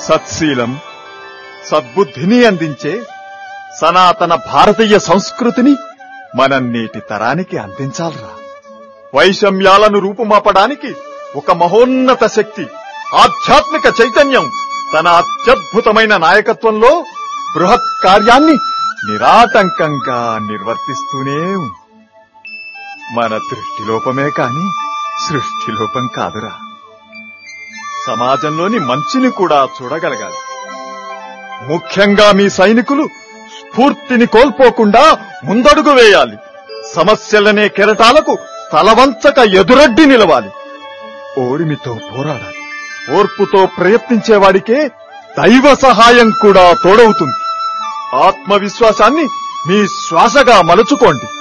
సత్శీలం సద్బుద్ధిని అందించే సనాతన భారతీయ సంస్కృతిని మనం నేటి తరానికి అందించాలరా వైషమ్యాలను రూపుమాపడానికి ఒక మహోన్నత శక్తి ఆధ్యాత్మిక చైతన్యం తన అత్యద్భుతమైన నాయకత్వంలో బృహత్ కార్యాన్ని నిరాటంకంగా నిర్వర్తిస్తూనే ఉంది మన దృష్టిలోపమే కాని సృష్టిలోపం కాదురా సమాజంలోని మంచిని కూడా చూడగలగాలి ముఖ్యంగా మీ సైనికులు స్ఫూర్తిని కోల్పోకుండా ముందడుగు వేయాలి సమస్యలనే కెరటాలకు తలవంచక ఎదురడ్డి నిలవాలి ఓరిమితో పోరాడాలి ఓర్పుతో ప్రయత్నించేవాడికే దైవ సహాయం కూడా తోడవుతుంది ఆత్మవిశ్వాసాన్ని మీ శ్వాసగా మలుచుకోండి